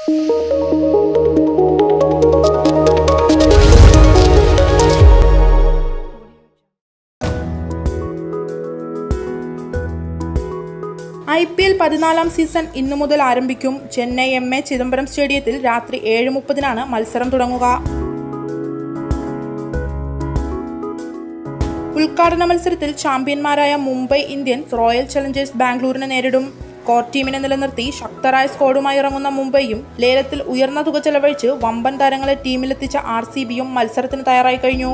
I P L പതിനാലാം season ഇന്നു മുതൽ ആരംഭിക്കും ചെന്നൈ എം എ ചിദംബരം സ്റ്റേഡിയത്തിൽ രാത്രി ഏഴ് മുപ്പതിനാണ് മത്സരം തുടങ്ങുക ഉദ്ഘാടന മത്സരത്തിൽ ചാമ്പ്യന്മാരായ മുംബൈ ഇന്ത്യൻസ് റോയൽ ചലഞ്ചേഴ്സ് ബാംഗ്ലൂരിനെ നേരിടും കോർ ടീമിനെ നിലനിർത്തി ശക്തരായ സ്ക്വാഡുമായി ഇറങ്ങുന്ന മുംബൈയും ലേലത്തിൽ ഉയർന്ന തുക ചെലവഴിച്ച് വമ്പൻ താരങ്ങളെ ടീമിലെത്തിച്ച ആർ സി ബിയും മത്സരത്തിന് തയ്യാറായി കഴിഞ്ഞു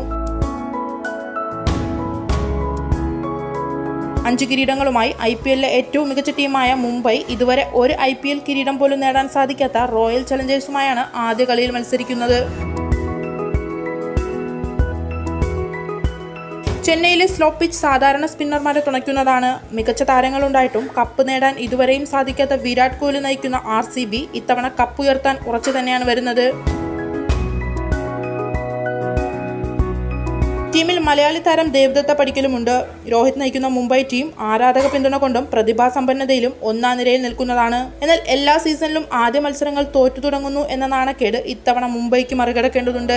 അഞ്ച് കിരീടങ്ങളുമായി ഐ പി എല്ലിലെ ഏറ്റവും മികച്ച ടീമായ മുംബൈ ഇതുവരെ ഒരു ഐ പി എൽ കിരീടം പോലും നേടാൻ സാധിക്കാത്ത റോയൽ ചലഞ്ചേഴ്സുമായാണ് ആദ്യ കളിയിൽ മത്സരിക്കുന്നത് ചെന്നൈയിലെ സ്ലോ പിച്ച് സാധാരണ സ്പിന്നർമാരെ തുണയ്ക്കുന്നതാണ് മികച്ച താരങ്ങളുണ്ടായിട്ടും കപ്പ് നേടാൻ ഇതുവരെയും സാധിക്കാത്ത വിരാട് കോഹ്ലി നയിക്കുന്ന ആർ സി ബി ഇത്തവണ കപ്പ് ഉയർത്താൻ ഉറച്ചു തന്നെയാണ് വരുന്നത് ടീമിൽ മലയാളി താരം ദേവദത്ത പടിക്കലുമുണ്ട് രോഹിത് നയിക്കുന്ന മുംബൈ ടീം ആരാധക പിന്തുണ കൊണ്ടും പ്രതിഭാസമ്പന്നതയിലും ഒന്നാം നിരയിൽ നിൽക്കുന്നതാണ് എന്നാൽ എല്ലാ സീസണിലും ആദ്യ മത്സരങ്ങൾ തോറ്റു തുടങ്ങുന്നു എന്ന നാണക്കേട് ഇത്തവണ മുംബൈക്ക് മറികടക്കേണ്ടതുണ്ട്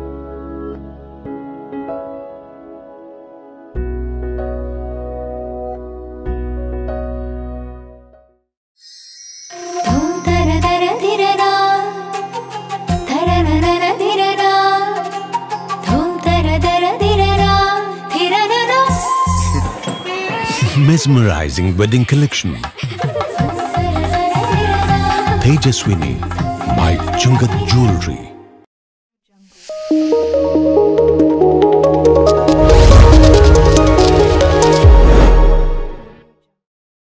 ധൂം തര തര ധിരരാ. ധരരരര ധിരരാ. ധൂം തര തര ധിരരാ. ധിരരരാ. Mesmerizing wedding collection. സരസര ധിരരാ. Tejaswini by Chungat Jewelry.